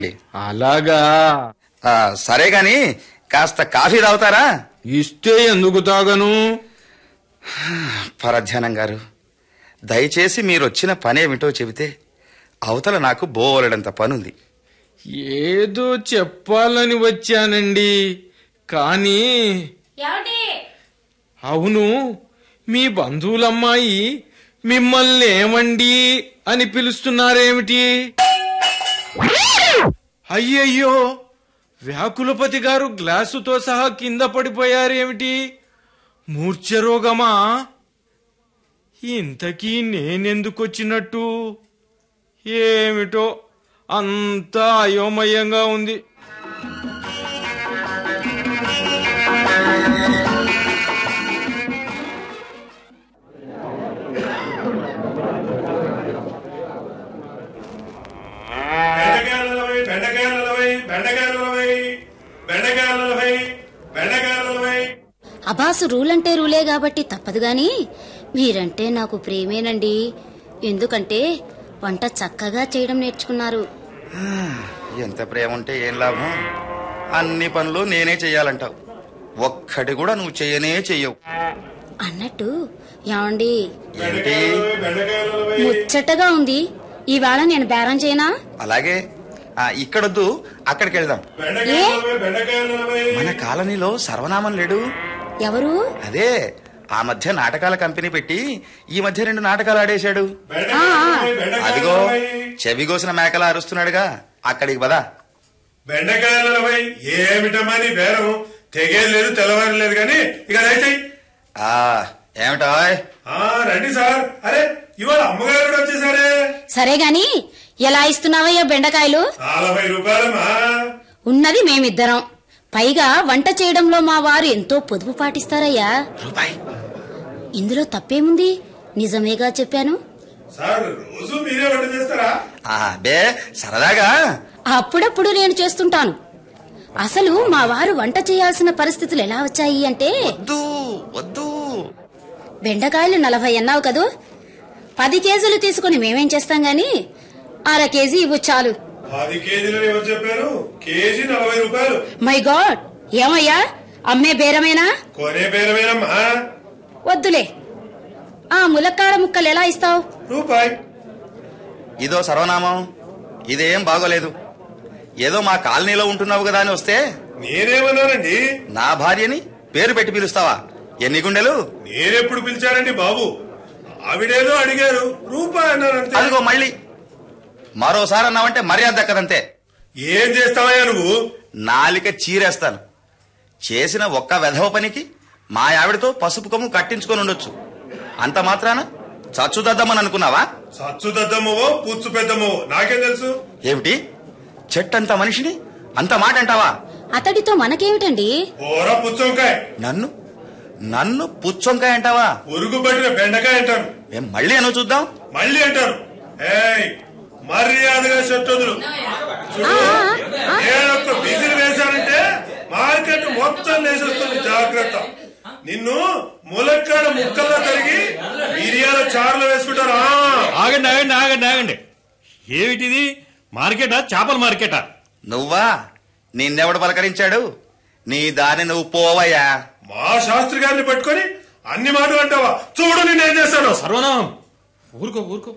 అలాగా ఆ, సరే గాని కాస్త కాఫీ తాగుతారా ఇస్తే ఎందుకు తాగను పరధ్యానం గారు దయచేసి మీరొచ్చిన పనేమిటో చెబితే అవతల నాకు బోలెడంత పనుంది ఏదో చెప్పాలని వచ్చానండి కానీ ఏమండి అవును మీ బంధువులమ్మాయి మిమ్మల్ని ఏమండి అని పిలుస్తున్నారేమిటి అయ్యయ్యో వ్యాకులపతి గారు గ్లాసుతో సహా కింద పడిపోయారేమిటి మూర్ఛరోగమా ఇంతకీ నేనెందుకొచ్చినట్టు ఏమిటో అంతా అయోమయంగా ఉంది బెండకాయలు నలభై బెండకాయలు నలభై బెండకాయలు నలభై బెండకాయలు నలభై బెండకాయలు నలభై అబాసు రూల్ అంటే రూలే కాబట్టి తప్పదు గాని మీరంటే నాకు ప్రేమేనండి ఎందుకంటే వంట చక్కగా చేయడం నేర్చుకున్నారు ఎంత ప్రేమ ఉంటే ఏం లాభం అన్ని పనులు నేనే చెయ్యాలంటావు ఒక్కటి కూడా నువ్వు చెయ్యనే చెయ్యవు అన్నట్టు ఏమండి ఏమిటి బెండకాయలు నలభై ముచ్చటగా ఉంది ఈవేళ నేను బేరం చేయనా అలాగే ఆ, ఇక్కడొద్దు అక్కడికి వెళ్దాం బెండకాయలు నలభై బెండకాయలు నలభై మన కాలనీలో సర్వనామం లేడు ఎవరు అదే ఆ మధ్య నాటకాల కంపెనీ పెట్టి ఈ మధ్య రెండు నాటకాలు ఆడేశాడు బెండకాయలు నలభై బెండకాయలు అదిగో నలభై చెవిగోసిన మేకలా అరుస్తున్నాడుగా అక్కడికి పదా బెండకాయలు నలభై ఏమిటమ్మా నీ బేరం తెగేది లేదు తెల్లవారు లేదు కానీ ఇక అయితే ఆ ఏమిటా రండి సార్ అరే ఇవాళ అమ్మగారు కూడా వచ్చేసారే సరే గాని ఎలా ఇస్తున్నావయ్యా బెండకాయలు నలభై రూపాయలమ్మా ఉన్నది మేమిద్దరం పైగా వంట చేయడంలో మా వారు ఎంతో పొదుపు పాటిస్తారయ్యా రూపాయి ఇందులో తప్పేముంది నిజమేగా చెప్పాను సార్ రోజు మీరే వంట చేస్తారా ఆ బే సరదాగా అప్పుడప్పుడు నేను చేస్తుంటాను అసలు మా వారు వంట చేయాల్సిన పరిస్థితులు ఎలా వచ్చాయి అంటే వద్దు వద్దు బెండకాయలు నలభై అన్నావు కదూ పది కేజీలు తీసుకుని మేమేం చేస్తాం గాని అర కేజీ ఇవ్వు చాలు పది కేజీలు ఎవరు చెప్పారు కేజీ నలభై రూపాయలు మై గాడ్ ఏమయ్యా అమ్మే బేరమేనా కొనే పేరమేనమ్మా వద్దులే ఆ ములక్కాడ ముక్కలు ఎలా ఇస్తావు రూపాయి ఇదో సర్వనామం ఇదేం బాగోలేదు ఏదో మా కాలనీలో ఉంటున్నావు కదా అని వస్తే నేనేమన్నానండి నా భార్యని పేరు పెట్టి పిలుస్తావా ఎన్ని గుండెలు నేనెప్పుడు పిలిచానండి బాబు ఆవిడేదో అడిగారు రూపాయి అన్నానంతే అదిగో మళ్ళీ మరోసారి అన్నావంటే మర్యాద దక్కదంతే ఏం చేస్తావయ్యా నువ్వు నాలిక చీరేస్తాను చేసిన ఒక్క వెధవ పనికి మా ఆవిడతో పసుపు కొమ్ము కట్టించుకొని ఉండొచ్చు అంత మాత్రాన చచ్చుదద్దమని అనుకున్నావా సచ్చు దద్దమ్మవో పుచ్చు పెద్దమ్మవో నాకేం తెలుసు ఏమిటి చెట్టంత మనిషిని అంత మాట అంటావా అతడితో మనకేమిటండి ఓరా పుచ్చంకాయ నన్ను నన్ను పుచ్చొంకాయ అంటావా ఉరుగు పట్టిన బెండకాయ అంటారు ఏం మళ్ళీ అనో చూద్దాం మళ్ళీ అంటారు ఏయ్ మర్యాదగా చెట్టొదులు చూడు నేనొక్క విజిల్ వేశానంటే మార్కెట్ మొత్తం వేసేస్తుంది జాగ్రత్త నిన్ను ములక్కాడ ముక్కల్లో తరిగి మిరియాల చారులో వేసుకుంటారా ఆగండి ఆగండి ఆగండి ఆగండి ఏమిటిది మార్కెటా చేపల మార్కెటా నువ్వా నిన్నెవడు పలకరించాడు నీ దారి నువ్వు పోవయ్యా మా శాస్త్రి గారిని పట్టుకొని అన్ని మాటలు అంటావా చూడు నేనేం చేస్తాను సర్వనామం ఊరుకో ఊరుకో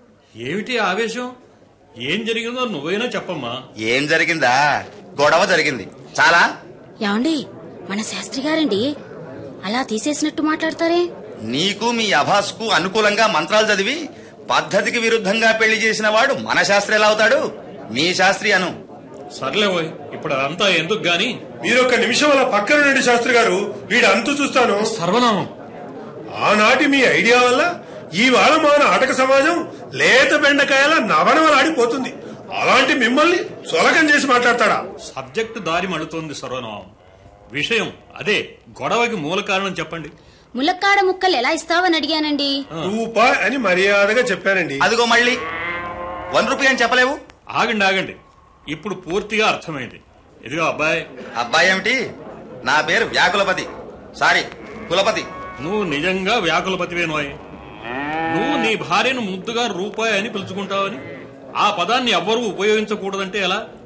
ఏమిటి ఆవేశం ఏం జరిగిందో నువ్వైనా చెప్పమ్మా ఏం జరిగిందా గొడవ జరిగింది చాలా ఏమండి మన శాస్త్రి గారండి అలా తీసేసినట్టు మాట్లాడతారే నీకు మీ అభాస్కు అనుకూలంగా మంత్రాలు చదివి పద్ధతికి విరుద్ధంగా పెళ్లి చేసిన వాడు మన శాస్త్రి ఎలా అవుతాడు మీ శాస్త్రి అను సర్లే పోయ్ ఇప్పుడు అదంతా ఎందుకు గాని మీరు ఒక నిమిషం అలా పక్కన నుండి శాస్త్రి గారు వీడు అంతు చూస్తాను సర్వనామం ఆనాటి మీ ఐడియా వల్ల ఈవేళ మా నాటక సమాజం లేత బెండకాయల నవనవలాడిపోతుంది అలాంటి మిమ్మల్ని సొలకం చేసి మాట్లాడతాడా సబ్జెక్టు దారి మడుతోంది సర్వనామం విషయం అదే గొడవకి మూల కారణం చెప్పండి ములక్కాడ ముక్కలు ఎలా ఇస్తావని అడిగానండి రూపాయి అని మర్యాదగా చెప్పానండి అదిగో మళ్ళీ వన్ రూపీ అని చెప్పలేవు ఆగండి ఆగండి ఇప్పుడు పూర్తిగా అర్థమైంది ఇదిగో అబ్బాయి అబ్బాయి ఏమిటి నా పేరు వ్యాకులపతి సారీ కులపతి నువ్వు నిజంగా వ్యాకులపతివేనోయ్ నువ్వు నీ భార్యను ముద్దుగా రూపాయి అని పిలుచుకుంటావని ఆ పదాన్ని ఎవ్వరూ ఉపయోగించకూడదంటే ఎలా